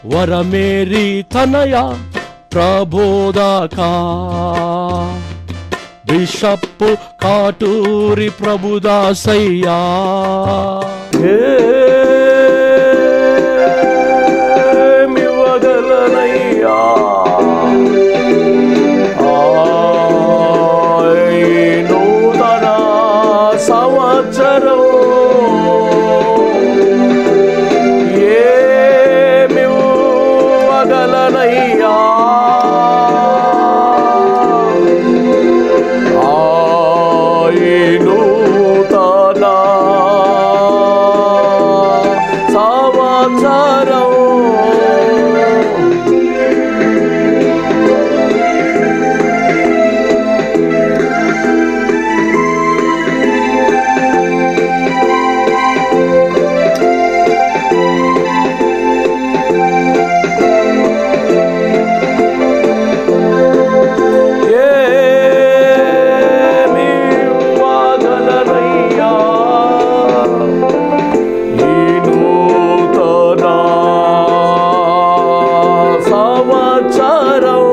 వరమేరి తనయ ప్రబోధకా బిషప్పు కాటూరి ప్రభుదాసయ్యా ఏమివ్వగలనయ్యా ఆయ్ నూతన సంవత్సరం ఏమివ్వగలనయ్యా ఆయ్ నూతన సంవత్సరం ఏమి వాగలనయ్యా ఈ నూతన సంవత్సరం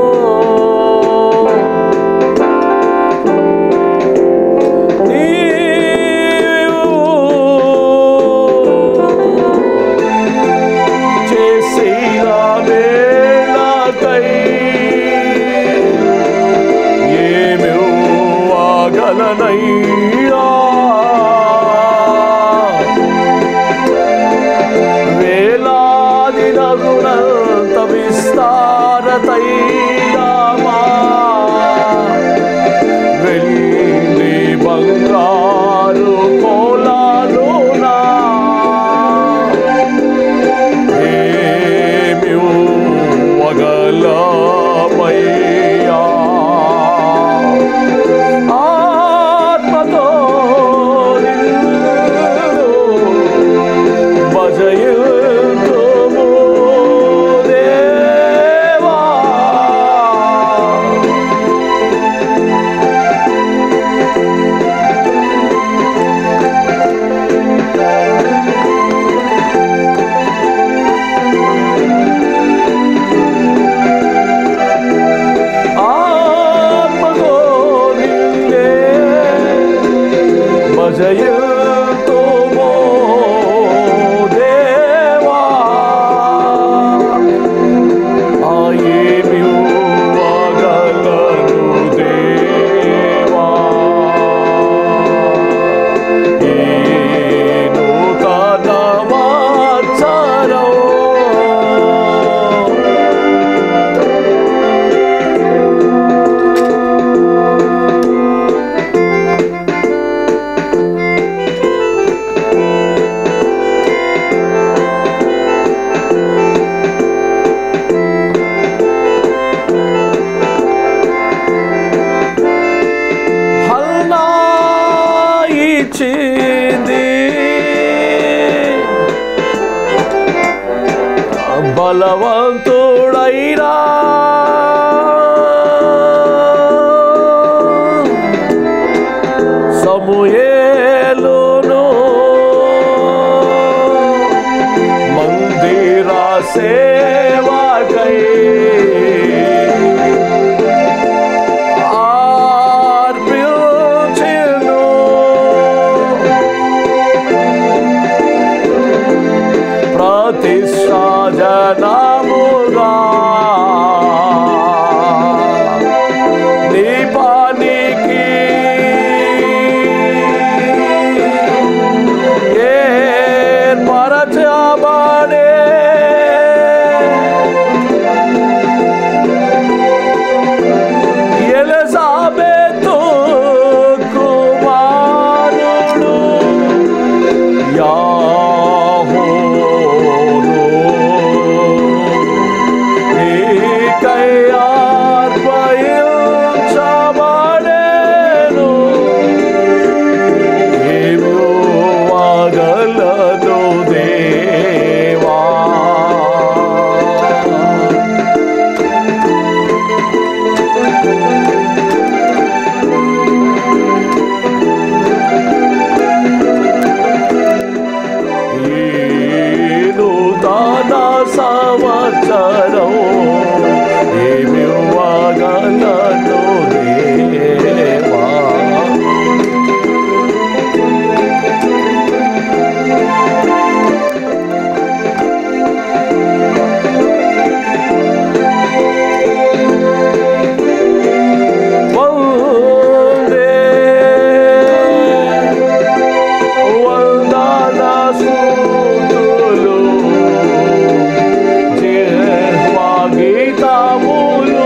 నీవు చేసిన వేళకై ఏమివ్వగలనయ్యా వేలాది నగునంత విస్తారతైరామా వెళ్ళి బంగారు కోలాలునా ఏమివ్వగలమయ్యా ఆత్మతో నిన్ను భజయుతుము దేవా ఆత్మతో నిన్నే భజయుతుము దేవా ఆయేమివ్వగలను దేవా ఈ నూతన వాత్సరం హల్నా ఇచ్చింది బలవంతుడైరా సమూయేలును మందిర సేవకై ఆర్పిల్చెను. ప్రతిష్టాజనముగా నీ పనికి ఏర్పరచబడే ఎలిజబెతు కుమారుడు యాహోరు సంవత్సరం ఏమి ఇవ్వగలను దేవా వందే వందనస్తుతులు జిహ్వా గీతములు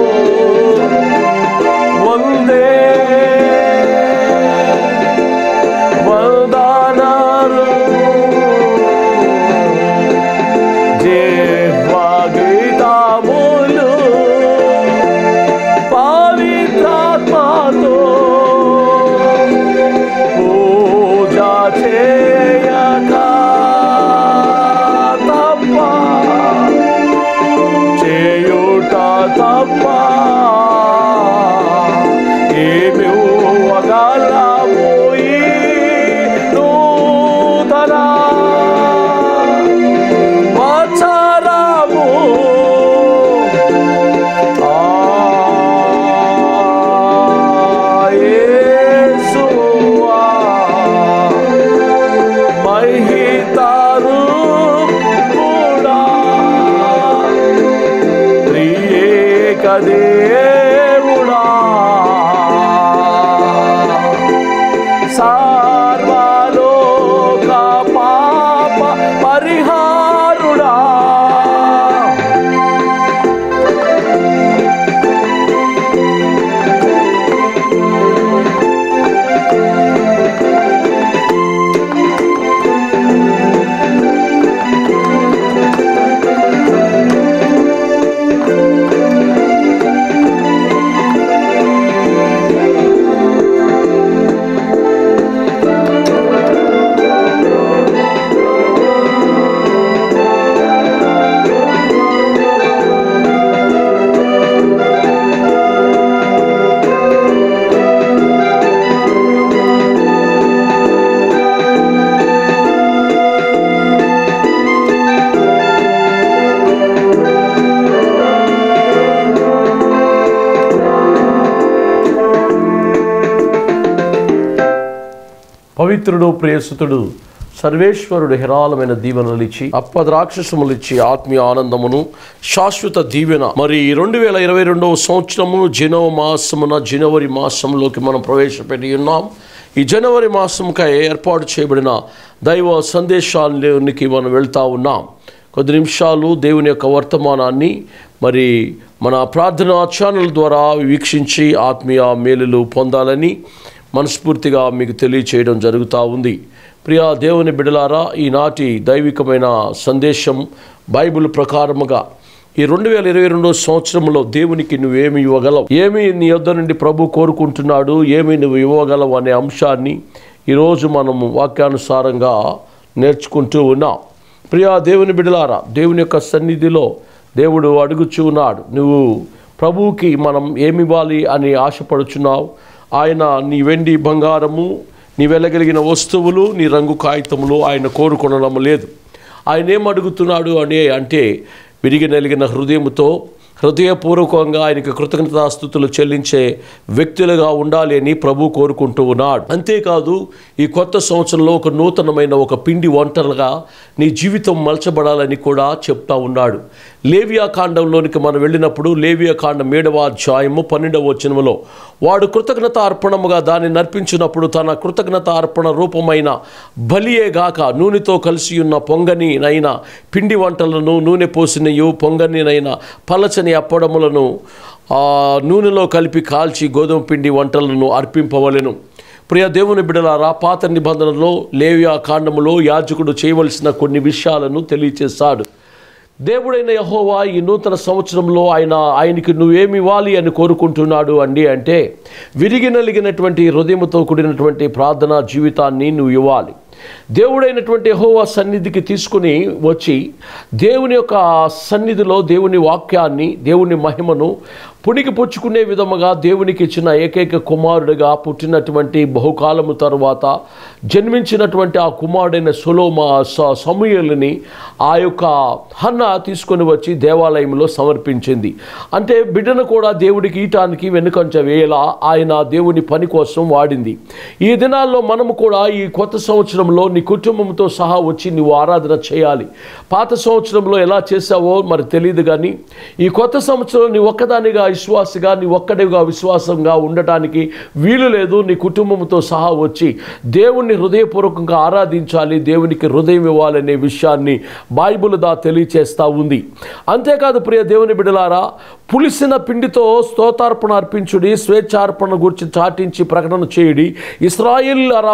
వందే వందనాలు జిహ్వా గీతములు పవిత్రాత్మతో పూజ చేయక తప్ప చేయుట తప్ప ఏమి ఇవ్వగలము ఈ నూతన వత్సరము యేసువా మహితారు కూడా త్రియేక దేవుడా సార్వలోక పాప పరిహారుడా పవిత్రుడు ప్రియసుతుడు సర్వేశ్వరుడు హెరాలమైన దీవెనలు ఇచ్చి అప్పద్రాక్షసములు ఇచ్చి ఆత్మీయ ఆనందమును శాశ్వత దీవెన మరి రెండు వేల ఇరవై రెండవ సంవత్సరము జనవ మాసమున జనవరి మాసంలోకి మనం ప్రవేశపెట్టి ఉన్నాం ఈ జనవరి మాసంకై ఏర్పాటు చేయబడిన దైవ సందేశాలలోనికి మనం వెళ్తా ఉన్నాం కొద్ది నిమిషాలు దేవుని యొక్క వర్తమానాన్ని మరి మన ప్రార్థనా ఛానల్ ద్వారా వీక్షించి ఆత్మీయ మేలులు పొందాలని మనస్ఫూర్తిగా మీకు తెలియచేయడం జరుగుతూ ఉంది ప్రియా దేవుని బిడలారా ఈనాటి దైవికమైన సందేశం బైబిల్ ప్రకారముగా ఈ రెండు వేల ఇరవై రెండో సంవత్సరంలో దేవునికి నువ్వేమి ఇవ్వగలవు ఏమి నీ యొద్ద నుండి ప్రభు కోరుకుంటున్నాడు ఏమి నువ్వు ఇవ్వగలవు అనే అంశాన్ని ఈరోజు మనము వాక్యానుసారంగా నేర్చుకుంటూ ఉన్నాం ప్రియా దేవుని బిడలారా దేవుని యొక్క సన్నిధిలో దేవుడు అడుగుచూ ఉన్నాడు నువ్వు ప్రభువుకి మనం ఏమివ్వాలి అని ఆశపడుచున్నావు ఆయన నీ వెండి బంగారము నీ వెళ్ళగలిగిన వస్తువులు నీ రంగు కాగితములు ఆయన కోరుకొనడం లేదు ఆయన ఏం అడుగుతున్నాడు అని అంటే విరిగి నలిగిన హృదయముతో హృదయపూర్వకంగా ఆయనకి కృతజ్ఞతాస్థుతులు చెల్లించే వ్యక్తులుగా ఉండాలి అని ప్రభు కోరుకుంటూ ఉన్నాడు అంతేకాదు ఈ కొత్త సంవత్సరంలో ఒక నూతనమైన ఒక పిండి వంటలుగా నీ జీవితం మలచబడాలని కూడా చెప్తా ఉన్నాడు లేవియా కాండంలోనికి మనం వెళ్ళినప్పుడు లేవియా కాండం ఏడవ అధ్యాయము పన్నెండవ వచనములో వాడు కృతజ్ఞత అర్పణముగా దాన్ని నర్పించినప్పుడు తన కృతజ్ఞత అర్పణ రూపమైన బలియే గాక నూనెతో కలిసి ఉన్న పొంగని నైనా పిండి వంటలను నూనె పోసినయు పొంగనినైనా పలచని అప్పడములను ఆ నూనెలో కలిపి కాల్చి గోధుమ పిండి వంటలను అర్పింపవలెను ప్రియ దేవుని బిడలారా పాత నిబంధనలో లేవియా కాండములో యాజకుడు చేయవలసిన కొన్ని విషయాలను తెలియచేశాడు దేవుడైన యహోవా ఈ నూతన సంవత్సరంలో ఆయన ఆయనకి నువ్వేమి ఇవ్వాలి అని కోరుకుంటున్నాడు అండి అంటే విరిగి నలిగినటువంటి హృదయంతో కూడినటువంటి ప్రార్థనా జీవితాన్ని నువ్వు ఇవ్వాలి దేవుడైనటువంటి యహోవా సన్నిధికి తీసుకుని వచ్చి దేవుని యొక్క సన్నిధిలో దేవుని వాక్యాన్ని దేవుని మహిమను పుణికి పుచ్చుకునే విధముగా దేవునికి ఇచ్చిన ఏకైక కుమారుడిగా పుట్టినటువంటి బహుకాలము తరువాత జన్మించినటువంటి ఆ కుమారుడైన సులోమ స- సమూయేలుని ఆ యొక్క హన్న తీసుకొని వచ్చి దేవాలయంలో సమర్పించింది అంటే బిడ్డను కూడా దేవుడికి ఈయటానికి వెనుకంచ వేళ ఆయన దేవుని పని కోసం వాడింది ఈ దినాల్లో మనము కూడా ఈ కొత్త సంవత్సరంలో నీ కుటుంబంతో సహా వచ్చి నువ్వు ఆరాధన చేయాలి పాత సంవత్సరంలో ఎలా చేసావో మరి తెలియదు కానీ ఈ కొత్త సంవత్సరంలో నీ ఒక్కదానిగా విశ్వాసగా నీ ఒక్కడిగా విశ్వాసంగా ఉండటానికి వీలు లేదు నీ కుటుంబంతో సహా వచ్చి దేవుణ్ణి హృదయపూర్వకంగా ఆరాధించాలి దేవునికి హృదయం ఇవ్వాలనే విషయాన్ని బైబిల్ దా తెలియచేస్తూ ఉంది అంతేకాదు ప్రియ దేవుని బిడలారా పులిసిన పిండితో స్తోతార్పణ అర్పించుడి స్వేచ్ఛార్పణ గురించి చాటించి ప్రకటన చేయుడి ఇస్రాయిల్ అరా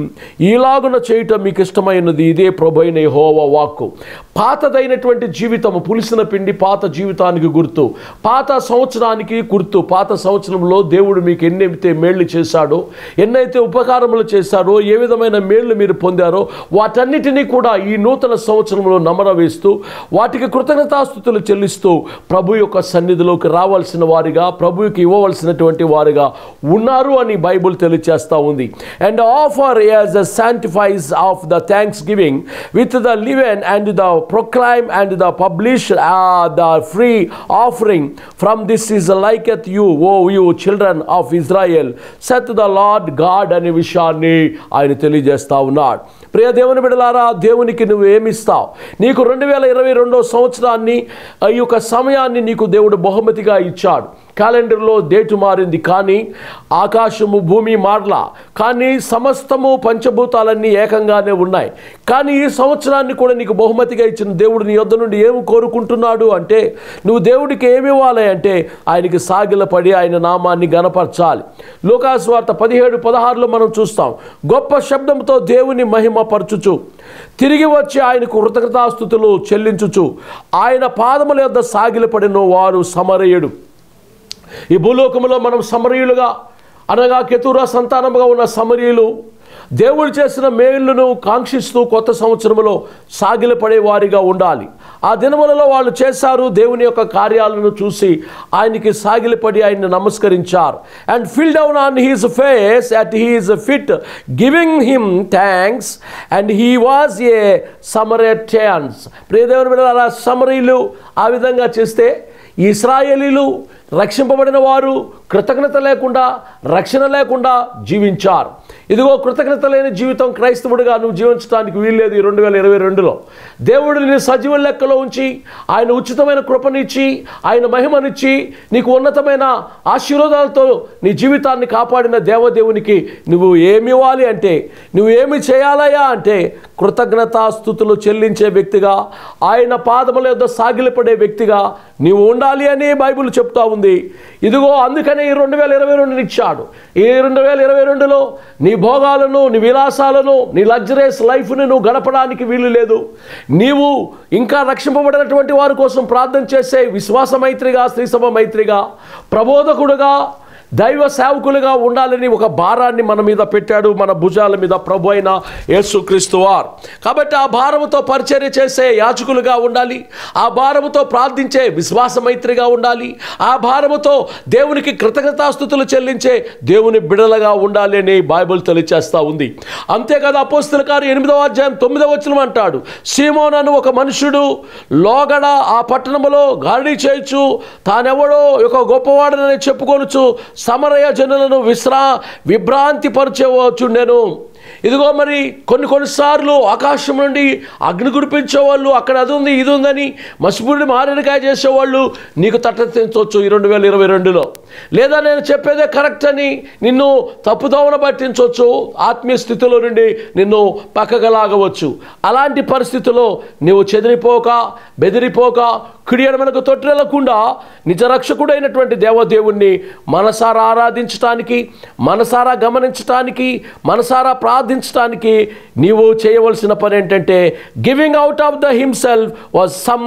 ఈలాగున చేయటం మీకు ఇష్టమైనది ఇదే ప్రభైన హోవ వాక్కు పాతదైనటువంటి జీవితము పులిసిన పిండి పాత జీవితానికి గుర్తు పాత సంవత్సరానికి గుర్తు పాత సంవత్సరంలో దేవుడు మీకు ఎన్నైతే మేళ్లు చేశాడో ఎన్నైతే ఉపకారములు చేశారో ఏ విధమైన మేళ్లు మీరు పొందారో వాటన్నిటినీ కూడా ఈ నూతన సంవత్సరంలో నమర వేస్తూ వాటికి కృతజ్ఞతాస్థుతులు చెల్లిస్తూ ప్రభు యొక్క సన్నిధిలోకి రావాల్సిన వారిగా ప్రభువుకి ఇవ్వవలసినటువంటి వారిగా ఉన్నారు అని బైబుల్ తెలియచేస్తూ ఉంది and offer as a sacrifice of the thanksgiving with the leaven and the proclaim and the publish the free offering from this is liketh you O you children of Israel saith the Lord God అనే విషయాన్ని ఆయన తెలియజేస్తా ఉన్నాడు ప్రియ దేవుని బిడలారా దేవునికి నువ్వు ఏమిస్తావు నీకు రెండు వేల ఇరవై రెండో సంవత్సరాన్ని ఈ యొక్క సమయాన్ని నీకు దేవుడు బహుమతిగా ఇచ్చాడు క్యాలెండర్లో డేటు మారింది కానీ ఆకాశము భూమి మారలా కానీ సమస్తము పంచభూతాలన్నీ ఏకంగానే ఉన్నాయి కానీ ఈ సంవత్సరాన్ని కూడా నీకు బహుమతిగా ఇచ్చిన దేవుడు నీ యొద్ద నుండి ఏమి కోరుకుంటున్నాడు అంటే నువ్వు దేవుడికి ఏమి ఇవ్వాలి అంటే ఆయనకి సాగిలపడి ఆయన నామాన్ని గనపరచాలి లోకాస్వార్త పదిహేడు పదహారులో మనం చూస్తాం గొప్ప శబ్దంతో దేవుని మహిమ పరచుచు తిరిగి వచ్చి ఆయనకు కృతజ్ఞతాస్థుతులు చెల్లించుచు ఆయన పాదముల యొద్ద సాగిలపడిన వారు సమరయుడు ఈ భూలోకములో మనం సమరయులుగా అనగా కెతురా సంతానముగా ఉన్న సమరయులు దేవుడు చేసిన మేలును కాంక్షిస్తూ కొత్త సంవత్సరంలో సాగిలపడే వారిగా ఉండాలి ఆ దినములలో వాళ్ళు చేశారు దేవుని యొక్క కార్యాలను చూసి ఆయనకి సాగిలపడి ఆయన్ని నమస్కరించారు and fell down on his face at his feet giving him thanks and he was a Samaritans ప్రియదేవుని బిడ్డలారా సమరీలు ఆ విధంగా చేస్తే ఇస్రాయేలీలు రక్షింపబడిన వారు కృతజ్ఞత లేకుండా రక్షణ లేకుండా జీవించారు ఇదిగో కృతజ్ఞత లేని జీవితం క్రైస్తవుడిగా నువ్వు జీవించడానికి వీల్లేదు ఈ రెండు వేల ఇరవై రెండులో దేవుడు నీ సజీవ లెక్కలో ఉంచి ఆయన ఉచితమైన కృపనిచ్చి ఆయన మహిమనిచ్చి నీకు ఉన్నతమైన ఆశీర్వాదాలతో నీ జీవితాన్ని కాపాడిన దేవదేవునికి నువ్వు ఏమి ఇవ్వాలి అంటే నువ్వు ఏమి చేయాలయా అంటే కృతజ్ఞతాస్థుతులు చెల్లించే వ్యక్తిగా ఆయన పాదముల యొద్ద సాగిలపడే వ్యక్తిగా నీవు ఉండాలి అని బైబిల్ చెప్తా ఉంది ఇదిగో అందుకనే ఈ రెండు వేల ఇరవై రెండు ఇచ్చాడు ఈ రెండు వేల ఇరవై రెండులో నీ భోగాలను నీ విలాసాలను నీ లగ్జరీస్ లైఫ్ని నువ్వు గడపడానికి వీలు లేదు నీవు ఇంకా రక్షింపబడినటువంటి వారి కోసం ప్రార్థన చేసే విశ్వాస మైత్రిగా శ్రీసభ మైత్రిగా ప్రబోధకుడుగా దైవ సేవకులుగా ఉండాలని ఒక భారాన్ని మన మీద పెట్టాడు మన భుజాల మీద ప్రభు అయిన యేసుక్రీస్తు వారు కాబట్టి ఆ భారముతో పరిచర్య చేసే యాచకులుగా ఉండాలి ఆ భారముతో ప్రార్థించే విశ్వాస మైత్రిగా ఉండాలి ఆ భారముతో దేవునికి కృతజ్ఞతాస్థుతులు చెల్లించే దేవుని బిడలగా ఉండాలి అని బైబిల్ తెలియచేస్తా ఉంది అంతేకాదు అపోస్తుల కారు ఎనిమిదవ అధ్యాయం తొమ్మిదవ వచనం అంటాడు సీమోన్ అను ఒక మనుషుడు లోగడ ఆ పట్టణములో గాడి చేయొచ్చు తానెవడో ఒక గొప్పవాడనని చెప్పుకొనుచు సమరయ జనులను విశ్రా విభ్రాంతి పరిచేవచ్చుండెను ఇదిగో మరి కొన్ని కొన్నిసార్లు ఆకాశం నుండి అగ్ని కురిపించేవాళ్ళు అక్కడ అది ఉంది ఇది ఉందని మసిపూడిని మారేడుకాయ చేసేవాళ్ళు నీకు తట్టెత్తించవచ్చు ఈ రెండు వేల ఇరవై రెండులో లేదా నేను చెప్పేదే కరెక్ట్ అని నిన్ను తప్పుదోవన పట్టించవచ్చు ఆత్మీయ స్థితిలో నుండి నిన్ను పక్కగలాగవచ్చు అలాంటి పరిస్థితుల్లో నీవు చెదిరిపోక బెదిరిపోక కుడియడమనకు తొట్టిల్లకుండా నిజరక్షకుడైనటువంటి దేవదేవుణ్ణి మనసారా ఆరాధించటానికి మనసారా గమనించటానికి మనసారా ప్రార్థించటానికి నీవు చేయవలసిన పని ఏంటంటే giving out of the himself was some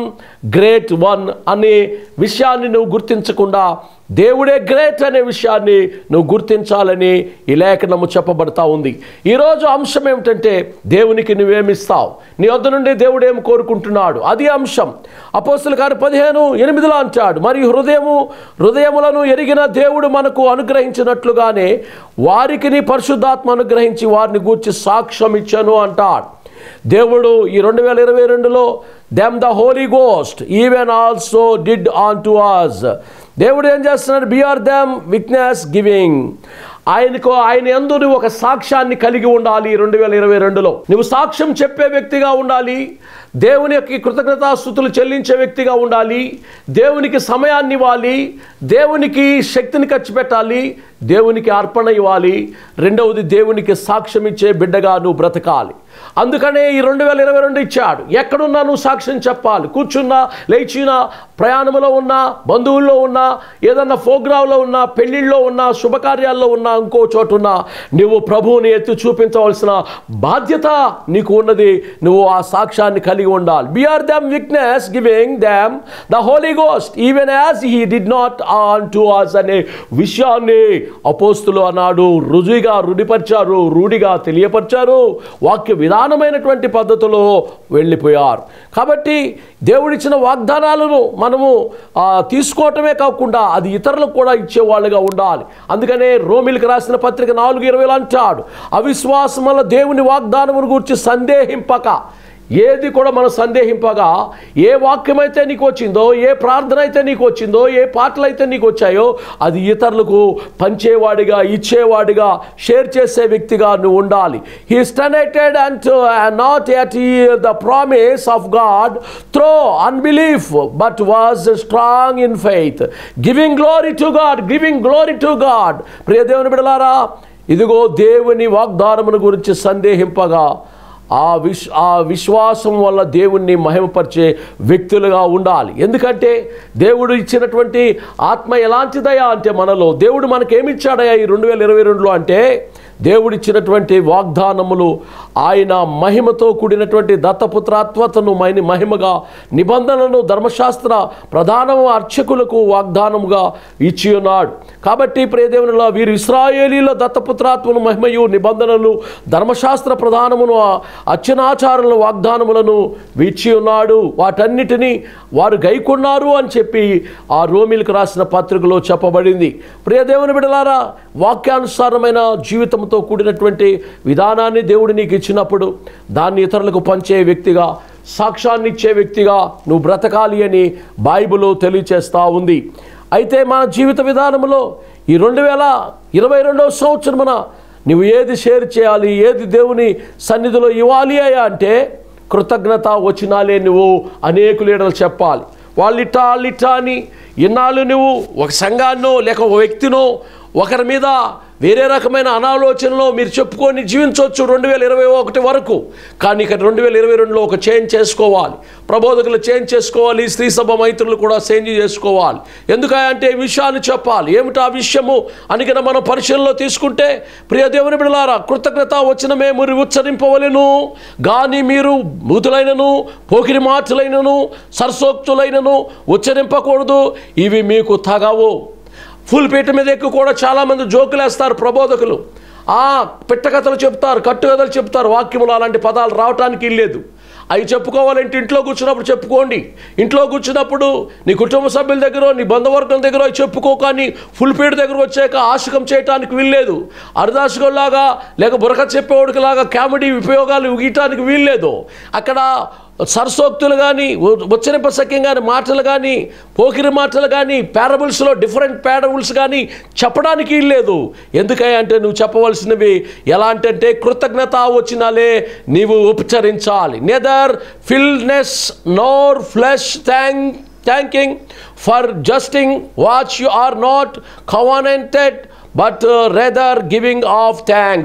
great one అనే విషయాన్ని నువ్వు గుర్తించకుండా దేవుడే గ్రేట్ అనే విషయాన్ని నువ్వు గుర్తించాలని ఈ లేఖనము చెప్పబడతా ఉంది ఈరోజు అంశం ఏమిటంటే దేవునికి నువ్వేమిస్తావు నీ వద్ద నుండి దేవుడు ఏం కోరుకుంటున్నాడు అది అంశం అపోస్తుల గారు పదిహేను ఎనిమిదిలో అంటాడు మరియు హృదయము హృదయములను ఎరిగిన దేవుడు మనకు అనుగ్రహించినట్లుగానే వారికి నీ పరిశుద్ధాత్మ అనుగ్రహించి వారిని గూర్చి సాక్ష్యం ఇచ్చాను అంటాడు దేవుడు ఈ రెండు వేల ఇరవై రెండులో them the Holy Ghost even also did unto us దేవుడు ఏం చేస్తున్నాడు బిఆర్ దెమ్ విట్నెస్ గివింగ్ ఆయనకు ఆయన ఎందు నువ్వు ఒక సాక్ష్యాన్ని కలిగి ఉండాలి రెండు వేల ఇరవై రెండులో నువ్వు సాక్ష్యం చెప్పే వ్యక్తిగా ఉండాలి దేవుని యొక్క కృతజ్ఞతాస్థుతులు చెల్లించే వ్యక్తిగా ఉండాలి దేవునికి సమయాన్ని ఇవ్వాలి దేవునికి శక్తిని ఖర్చు పెట్టాలి దేవునికి అర్పణ ఇవ్వాలి రెండవది దేవునికి సాక్ష్యం ఇచ్చే బిడ్డగా నువ్వు బ్రతకాలి అందుకనే ఈ రెండు వేల ఇరవై రెండు ఇచ్చాడు ఎక్కడున్నా నువ్వు సాక్ష్యం చెప్పాలి కూర్చున్నా లేచినా ప్రయాణంలో ఉన్నా బంధువుల్లో ఉన్నా ఏదన్నా ప్రోగ్రాంలో ఉన్నా పెళ్లిళ్ళలో ఉన్నా శుభకార్యాల్లో ఉన్నా ఇంకో చోటు ఉన్నా నువ్వు ప్రభువుని ఎత్తి చూపించవలసిన బాధ్యత నీకు ఉన్నది నువ్వు ఆ సాక్ష్యాన్ని కలిగి ఉండాలి bear them witness giving them the Holy Ghost even as he did not unto us అనే విషయాన్ని అపోస్తులు అన్నాడు రుజువుగా రుడిపరిచారు రూఢిగా తెలియపరిచారు వాక్య విధానమైనటువంటి పద్ధతిలో వెళ్ళిపోయారు కాబట్టి దేవుడిచ్చిన వాగ్దానాలను మనము ఆ, తీసుకోవటమే కాకుండా అది ఇతరులకు కూడా ఇచ్చేవాళ్ళుగా ఉండాలి అందుకనే రోమిల్కి రాసిన పత్రిక నాలుగు ఇరవైలో అంటాడు అవిశ్వాసం వల్ల దేవుని వాగ్దానమును గురించి సందేహింపక ఏది కూడా మనం సందేహింపగా ఏ వాక్యం అయితే నీకు వచ్చిందో ఏ ప్రార్థన అయితే నీకు వచ్చిందో ఏ పాటలు అయితే నీకు వచ్చాయో అది ఇతరులకు పంచేవాడిగా ఇచ్చేవాడిగా షేర్ చేసే వ్యక్తిగా నువ్వు ఉండాలి he staggered and not at the promise of God through unbelief but was strong in faith giving glory to God giving glory to God ప్రియ దేవుని బిడలారా ఇదిగో దేవుని వాగ్దానమును గురించి సందేహింపగా ఆ విశ్ ఆ విశ్వాసం వల్ల దేవుణ్ణి మహిమపరిచే వ్యక్తులుగా ఉండాలి ఎందుకంటే దేవుడు ఇచ్చినటువంటి ఆత్మ ఎలాంటిదయా అంటే మనలో దేవుడు మనకేమిచ్చాడయా ఈ రెండు వేల ఇరవై రెండులో అంటే దేవుడిచ్చినటువంటి వాగ్దానములు ఆయన మహిమతో కూడినటువంటి దత్తపుత్రాత్వతను మైన మహిమగా నిబంధనలను ధర్మశాస్త్ర ప్రధాన అర్చకులకు వాగ్దానముగా ఇచ్చి ఉన్నాడు కాబట్టి ప్రియదేవునిలో వీరు ఇస్రాయేలీల దత్తపుత్రాత్మను మహిమయు నిబంధనలు ధర్మశాస్త్ర ప్రధానమును అర్చనాచారుల వాగ్దానములను ఇచ్చి ఉన్నాడు వాటన్నిటినీ వారు గైకొన్నారు అని చెప్పి ఆ రోమిలకు రాసిన పత్రికలో చెప్పబడింది ప్రియదేవుని బిడలారా వాక్యానుసారమైన జీవితంతో కూడినటువంటి విధానాన్ని దేవుడు నీకు ఇచ్చినప్పుడు దాన్ని ఇతరులకు పంచే వ్యక్తిగా సాక్ష్యాన్ని ఇచ్చే వ్యక్తిగా నువ్వు బ్రతకాలి అని బైబిల్ తెలియచేస్తూ ఉంది అయితే మన జీవిత విధానంలో ఈ రెండు వేల ఇరవై రెండవ సంవత్సరమున నువ్వు ఏది షేర్ చేయాలి ఏది దేవుని సన్నిధిలో ఇవ్వాలి అయ్యా అంటే కృతజ్ఞత వచ్చినాలే నువ్వు అనేక లీడర్లు చెప్పాలి వాళ్ళిట్టా వాళ్ళిట్టా అని ఇన్నాళ్ళు నువ్వు ఒక సంఘాన్నో లేక ఒక వ్యక్తినో ఒకరి మీద వేరే రకమైన అనాలోచనలో మీరు చెప్పుకొని జీవించవచ్చు రెండు వేల ఇరవై ఒకటి వరకు కానీ ఇక్కడ రెండు వేల ఇరవై రెండులో ఒక చేంజ్ చేసుకోవాలి ప్రబోధకులు చేంజ్ చేసుకోవాలి స్త్రీ సభ మైత్రులు కూడా చేంజ్ చేసుకోవాలి ఎందుకంటే ఈ విషయాన్ని చెప్పాలి ఏమిటి ఆ విషయము అని కనుక మనం పరిశీలనలో తీసుకుంటే ప్రియ దేవుని బిడలారా కృతజ్ఞత వచ్చిన మేము ఉచ్చరింపవలెను కానీ మీరు బూతులైనను పోకిరి మాటలైనను సరసోక్తులైనను ఉచ్చరింపకూడదు ఇవి మీకు తగవు ఫుల్ పీట మీద ఎక్కువ కూడా చాలామంది జోకులేస్తారు ప్రబోధకులు ఆ పిట్టకథలు చెప్తారు కట్టుకథలు చెప్తారు వాక్యములు అలాంటి పదాలు రావటానికి లేదు అవి చెప్పుకోవాలంటే ఇంట్లో కూర్చున్నప్పుడు చెప్పుకోండి ఇంట్లో కూర్చున్నప్పుడు నీ కుటుంబ సభ్యుల దగ్గర నీ బంధువర్గం దగ్గర అవి చెప్పుకో కానీ ఫుల్ పీట దగ్గర వచ్చాక ఆశకం చేయటానికి వీల్లేదు అరుదాశకంలాగా లేక బురక చెప్పేవాడికి లాగా కామెడీ ఉపయోగాలు ఇవ్వటానికి వీల్లేదు అక్కడ సరసోక్తులు కానీ ఉచ్చరింప సఖ్యం కానీ మాటలు కానీ పోకిరి మాటలు కానీ పారబుల్స్లో డిఫరెంట్ పారబుల్స్ కానీ చెప్పడానికి లేదు ఎందుకయ్యా అంటే నువ్వు చెప్పవలసినవి ఎలాంటంటే కృతజ్ఞత వచ్చినాలే నీవు ఉపచరించాలి neither filthiness nor foolish thank thanking for jesting which you are not convenient but rather giving of thanks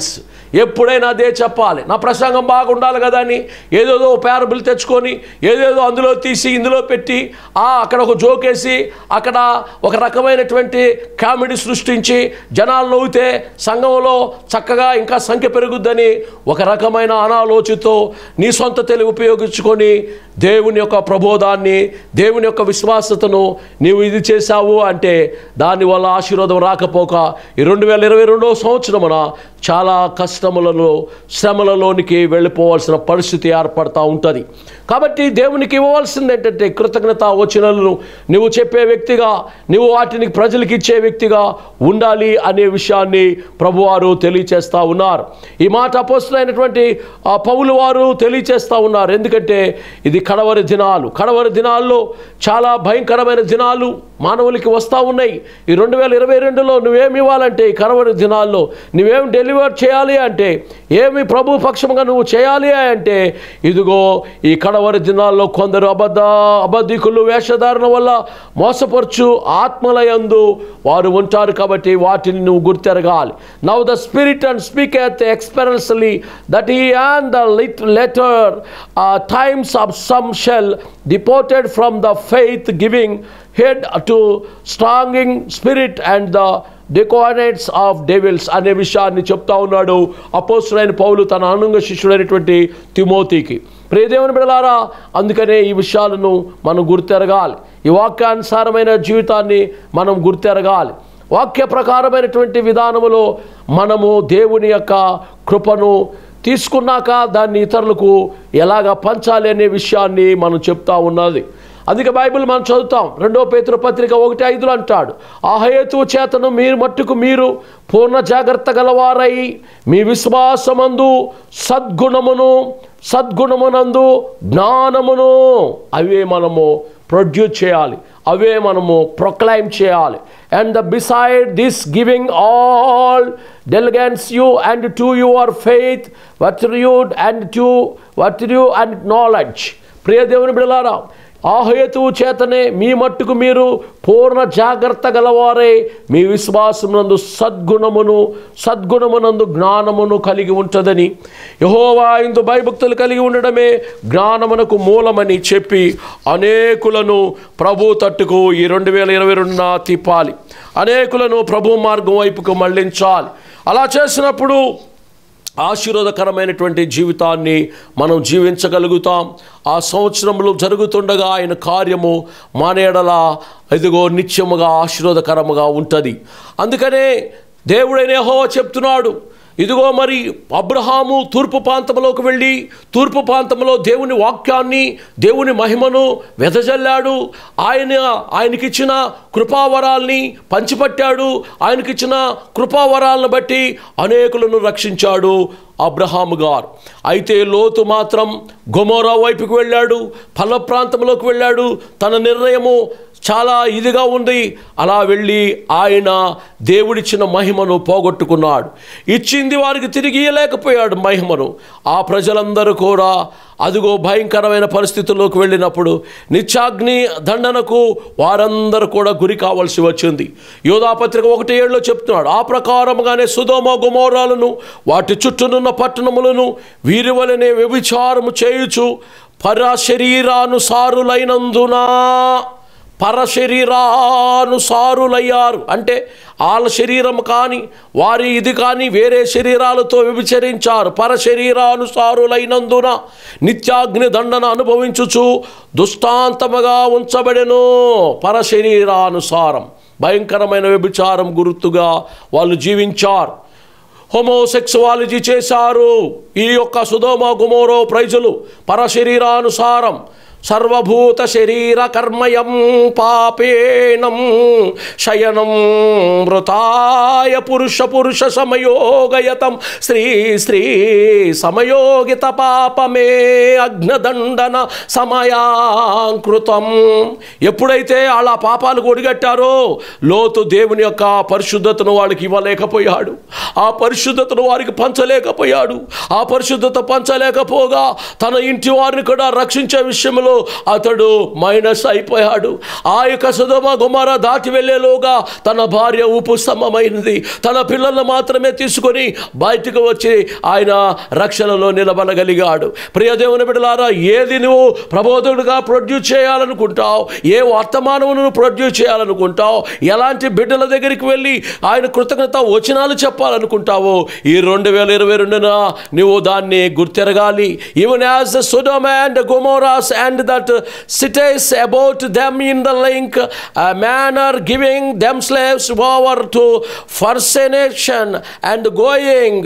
ఎప్పుడైనా అదే చెప్పాలి నా ప్రసంగం బాగుండాలి కదా అని ఏదేదో పేరబుల్ తెచ్చుకొని ఏదేదో అందులో తీసి ఇందులో పెట్టి ఆ అక్కడ ఒక జోకేసి అక్కడ ఒక రకమైనటువంటి కామెడీ సృష్టించి జనాలు నవ్వుతే సంఘంలో చక్కగా ఇంకా సంఖ్య పెరుగుద్దని ఒక రకమైన అనాలోచితో నీ సొంత తెలివి ఉపయోగించుకొని దేవుని యొక్క ప్రబోధాన్ని దేవుని యొక్క విశ్వాసతను నీవు ఇది చేశావు అంటే దానివల్ల ఆశీర్వాదం రాకపోక ఈ రెండు వేల ఇరవై రెండవ సంవత్సరమున చాలా కష్టములలో శ్రమలలోనికి వెళ్ళిపోవాల్సిన పరిస్థితి ఏర్పడతా ఉంటుంది కాబట్టి దేవునికి ఇవ్వవలసింది ఏంటంటే కృతజ్ఞత వచనాలను నువ్వు చెప్పే వ్యక్తిగా నువ్వు వాటిని ప్రజలకు ఇచ్చే వ్యక్తిగా ఉండాలి అనే విషయాన్ని ప్రభువారు తెలియచేస్తూ ఉన్నారు ఈ మాట అపోస్తులైనటువంటి ఆ పౌలు వారు తెలియచేస్తూ ఉన్నారు ఎందుకంటే ఇది కడవరి దినాలు కడవరి దినాల్లో చాలా భయంకరమైన దినాలు మానవులకి వస్తూ ఉన్నాయి ఈ రెండు వేల ఇరవై రెండులో నువ్వేమి ఇవ్వాలంటే ఈ కడవరి దినాల్లో నువ్వేం డెలివర్ చేయాలి అంటే ఏమి ప్రభు పక్షంగా నువ్వు చేయాలి అంటే ఇదిగో ఈ కడవరి దినాల్లో కొందరు అబద్ధ అబద్ధికులు వేషధారణ వల్ల మోసపరచు ఆత్మలయందు వారు ఉంటారు కాబట్టి వాటిని నువ్వు గుర్తెరగాలి now the spirit and speaketh expressly that ఈ and the latter times of some shall departed from the faith giving heed to strangling spirit and the doctrines of devils అనే విషయాన్ని చెప్తా ఉన్నాడు అపోస్తులైన పౌలు తన అనుంగ శిష్యుడైనటువంటి తిమోతికి ప్రియదేవుని బిడలారా అందుకనే ఈ విషయాలను మనం గుర్తెరగాలి ఈ వాక్యానుసారమైన జీవితాన్ని మనం గుర్తెరగాలి వాక్య ప్రకారమైనటువంటి విధానములో మనము దేవుని యొక్క కృపను తీసుకున్నాక దాన్ని ఇతరులకు ఎలాగ పంచాలి అనే విషయాన్ని మనం చెప్తా ఉన్నది అందుకే బైబిల్ మనం చదువుతాం రెండో పేతుల పత్రిక ఒకటి ఐదులో అంటాడు ఆ హేతువు చేతను మీరు మట్టుకు మీరు పూర్ణ జాగ్రత్త గలవారై మీ విశ్వాసమందు సద్గుణమును సద్గుణమునందు జ్ఞానమును అవే మనము ప్రొడ్యూస్ చేయాలి అవే మనము ప్రొక్లైమ్ చేయాలి and the beside this giving all diligence you and to your faith virtue and to virtue and knowledge ప్రియ దేవుని బిడలారా ఆ హేతువు చేతనే మీ మట్టుకు మీరు పూర్ణ జాగ్రత్త గలవారే మీ విశ్వాసమునందు సద్గుణమును సద్గుణమునందు జ్ఞానమును కలిగి ఉంటుందని యహోవా ఇందు భయభక్తులు కలిగి ఉండడమే జ్ఞానమునకు మూలమని చెప్పి అనేకులను ప్రభు తట్టుకు ఈ రెండు వేల ఇరవై రెండున తిప్పాలి అనేకులను ప్రభు మార్గం వైపుకు మళ్ళించాలి అలా చేసినప్పుడు ఆశీర్వాదకరమైనటువంటి జీవితాన్ని మనం జీవించగలుగుతాం ఆ సంవత్సరంలో జరుగుతుండగా ఆయన కార్యము మానేడల ఇదిగో నిత్యముగా ఆశీర్వాదకరముగా ఉంటుంది అందుకనే దేవుడైన యెహోవా చెప్తున్నాడు ఇదిగో మరి అబ్రహాము తూర్పు ప్రాంతంలోకి వెళ్ళి తూర్పు ప్రాంతంలో దేవుని వాక్యాన్ని దేవుని మహిమను వెదజల్లాడు ఆయన ఆయనకిచ్చిన కృపావరాల్ని పంచిపట్టాడు ఆయనకిచ్చిన కృపావరాలను బట్టి అనేకులను రక్షించాడు అబ్రహాము గారు అయితే లోతు మాత్రం గొమోరా వైపుకు వెళ్ళాడు ఫల ప్రాంతంలోకి వెళ్ళాడు తన నిర్ణయము చాలా ఇదిగా ఉంది అలా వెళ్ళి ఆయన దేవుడిచ్చిన మహిమను పోగొట్టుకున్నాడు ఇచ్చింది వారికి తిరిగి ఇయ్యలేకపోయాడు మహిమను ఆ ప్రజలందరూ కూడా అదిగో భయంకరమైన పరిస్థితుల్లోకి వెళ్ళినప్పుడు నిత్యాగ్ని దండనకు వారందరూ కూడా గురి కావాల్సి వచ్చింది యోధాపత్రిక ఒకటి ఏళ్ళలో చెప్తున్నాడు ఆ ప్రకారముగానే సుధోమ గుమోరాలను వాటి చుట్టూనున్న పట్టణములను వీరి వలనే వ్యభిచారము చేయుచు పరశరీరానుసారులైనందున పరశరీరానుసారులయ్యారు అంటే వాళ్ళ శరీరం కానీ వారి ఇది కానీ వేరే శరీరాలతో వ్యభిచరించారు పరశరీరానుసారులైనందున నిత్యాగ్ని దండన అనుభవించుచు దుష్టాంతముగా ఉంచబడెను పరశరీరానుసారం భయంకరమైన వ్యభిచారం గుర్తుగా వాళ్ళు జీవించారు హోమోసెక్సువాలజీ చేశారు ఈ యొక్క సుధోమ గుమోరో ప్రజలు పరశరీరానుసారం సర్వభూత శరీర కర్మయం పాపేనం శయనం మృతాయ పురుష పురుష సమయోగయతం స్త్రీ స్త్రీ సమయోగిత పాపమే అగ్నదండన సమయాంకృతం ఎప్పుడైతే వాళ్ళ పాపాలు ఒడిగట్టారో లోతు దేవుని యొక్క పరిశుద్ధతను వాళ్ళకి ఇవ్వలేకపోయాడు ఆ పరిశుద్ధతను వారికి పంచలేకపోయాడు ఆ పరిశుద్ధత పంచలేకపోగా తన ఇంటి వారిని కూడా రక్షించే విషయంలో విషయంలో అతడు మైనస్ అయిపోయాడు ఆ యొక్క సుధమ గుమార దాటి వెళ్ళేలోగా తన భార్య ఉపస్తంభమైనది తన పిల్లలను మాత్రమే తీసుకొని బయటకు వచ్చి ఆయన రక్షణలో నిలబడగలిగాడు ప్రియ దేవుని బిడ్డలారా ఏది నువ్వు ప్రబోధకుడిగా ప్రొడ్యూస్ చేయాలనుకుంటావు ఏ వర్తమానము నువ్వు ప్రొడ్యూస్ చేయాలనుకుంటావు ఎలాంటి బిడ్డల దగ్గరికి వెళ్ళి ఆయన కృతజ్ఞత వచనాలు చెప్పాలనుకుంటావో ఈ రెండు వేల ఇరవై రెండున నువ్వు దాన్ని గుర్తెరగాలి even as the Sodom and Gomorrah and that cities about them in the like manner giving themselves over to fornication and going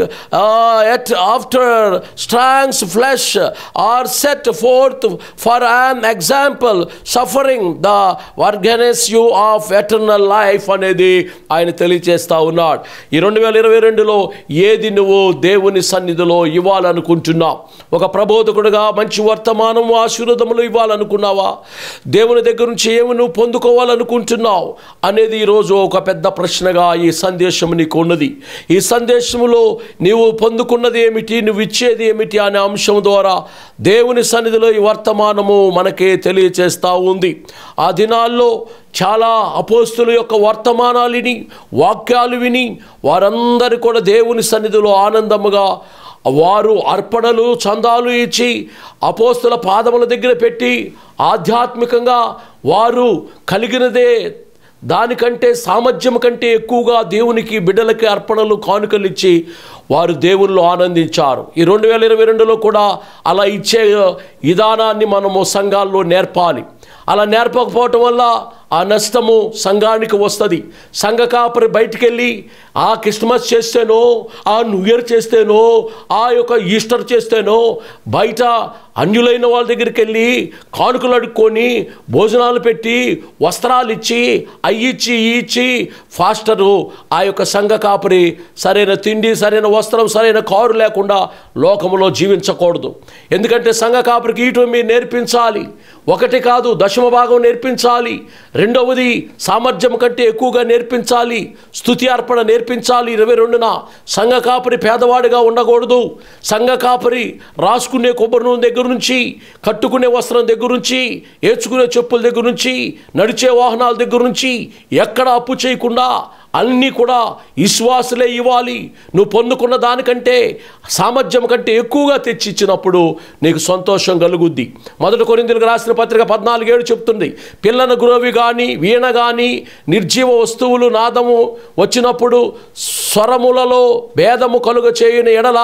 at after strange flesh are set forth for an example suffering the vengeance you of eternal life అనేది ఆయన తెలియజేస్తా ఉన్నాడు ఈ రెండు వేల ఇరవై రెండులో ఏది నువ్వు దేవుని సన్నిధిలో ఇవ్వాలనుకుంటున్నావు ఒక ప్రబోధకుడుగా మంచి వర్తమానం ఆశీర్వదములు ఇవ్వాలనుకున్నావా దేవుని దగ్గర నుంచి ఏమి నువ్వు పొందుకోవాలనుకుంటున్నావు అనేది ఈరోజు ఒక పెద్ద ప్రశ్నగా ఈ సందేశం నీకు ఉన్నది ఈ సందేశంలో నీవు పొందుకున్నది ఏమిటి నువ్వు ఇచ్చేది ఏమిటి అనే అంశం ద్వారా దేవుని సన్నిధిలో ఈ వర్తమానము మనకే తెలియచేస్తూ ఉంది ఆ దినాల్లో చాలా అపోస్తుల యొక్క వర్తమానాలు విని వాక్యాలు విని వారందరూ కూడా దేవుని సన్నిధిలో ఆనందముగా వారు అర్పణలు చందాలు ఇచ్చి అపోస్తుల పాదముల దగ్గర పెట్టి ఆధ్యాత్మికంగా వారు కలిగినదే దానికంటే సామర్థ్యం కంటే ఎక్కువగా దేవునికి బిడ్డలకి అర్పణలు కానుకలు ఇచ్చి వారు దేవుళ్ళు ఆనందించారు ఈ రెండు వేల ఇరవై రెండులో కూడా అలా ఇచ్చే విధానాన్ని మనము సంఘాల్లో నేర్పాలి అలా నేర్పకపోవటం వల్ల ఆ నష్టము సంఘానికి వస్తుంది సంఘ కాపరి బయటికి వెళ్ళి ఆ క్రిస్మస్ చేస్తేనో ఆ న్యూ ఇయర్ చేస్తేనో ఆ యొక్క ఈస్టర్ చేస్తేనో బయట అన్యులైన వాళ్ళ దగ్గరికి వెళ్ళి కానుకలు అడుక్కొని భోజనాలు పెట్టి వస్త్రాలు ఇచ్చి అయ్యిచ్చి ఇచ్చి ఫాస్టరు ఆ యొక్క సంఘ కాపరి సరైన తిండి సరైన వస్త్రం సరైన కారు లేకుండా లోకంలో జీవించకూడదు ఎందుకంటే సంఘ కాపరికి ఇటు మీరు నేర్పించాలి ఒకటి కాదు దశమ భాగం నేర్పించాలి రెండవది సామర్థ్యం కంటే ఎక్కువగా నేర్పించాలి స్థుతి అర్పణ నేర్పించాలి ఇరవై రెండున సంఘ కాపరి పేదవాడిగా ఉండకూడదు సంఘ కాపరి రాసుకునే కొబ్బరి నూనె దగ్గర నుంచి కట్టుకునే వస్త్రం దగ్గర నుంచి ఏడ్చుకునే చెప్పుల దగ్గర నుంచి నడిచే వాహనాల దగ్గర నుంచి ఎక్కడ అప్పు చేయకుండా అన్నీ కూడా విశ్వాసులే ఇవ్వాలి నువ్వు పొందుకున్న దానికంటే సామర్థ్యం కంటే ఎక్కువగా తెచ్చి ఇచ్చినప్పుడు నీకు సంతోషం కలుగుద్ది మొదటి కొరిందులకు రాసిన పత్రిక పద్నాలుగేడు చెప్తుంది పిల్లన గురవి కానీ వీణ కానీ నిర్జీవ వస్తువులు నాదము వచ్చినప్పుడు స్వరములలో భేదము కలుగ చేయని ఎడల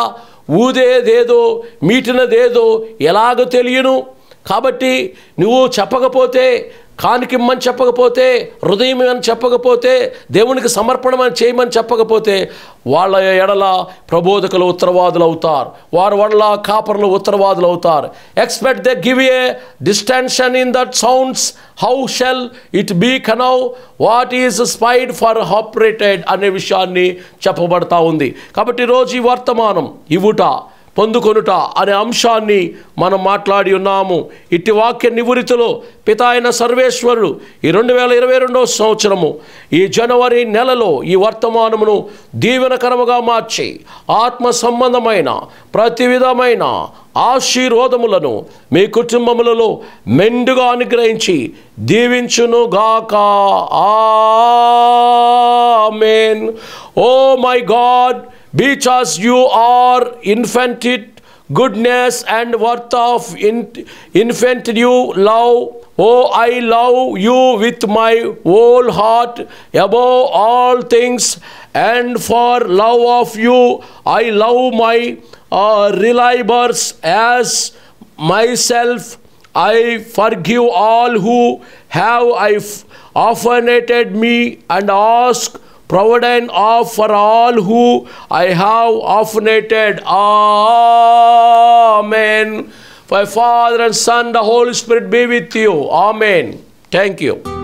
ఊదేదేదో మీటినదేదో ఎలాగో తెలియను కాబట్టి నువ్వు చెప్పకపోతే కానికిమ్మని చెప్పకపోతే హృదయం అని చెప్పకపోతే దేవునికి సమర్పణమని చేయమని చెప్పకపోతే వాళ్ళ ఎడల ప్రబోధకులు ఉత్తరవాదులు అవుతారు వారి వల్ల కాపర్లు ఉత్తరవాదులు అవుతారు except the give a distinction in that sounds how shall it be known what is piped for ఆపరేటెడ్ అనే విషయాన్ని చెప్పబడతా ఉంది కాబట్టి రోజు ఈ వర్తమానం ఇవుట పొందుకొనుట అనే అంశాన్ని మనం మాట్లాడి ఉన్నాము ఇట్టి వాక్య నివృత్తిలో పిత అయిన సర్వేశ్వరుడు ఈ రెండు వేల ఇరవై రెండవ సంవత్సరము ఈ జనవరి నెలలో ఈ వర్తమానమును దీవెనకరముగా మార్చి ఆత్మ సంబంధమైన ప్రతి విధమైన ఆశీర్వాదములను మీ కుటుంబములలో మెండుగా అనుగ్రహించి దీవించును గాక ఆమేన్ oh my God because you are infinite goodness and worth of in- infinite you love oh i love you with my whole heart above all things and for love of you i love my uh, reliabers as myself i forgive all who have i offended me and ask provident of for all who I have offended. Amen. My Father and Son, the Holy Spirit be with you. Amen. Thank you.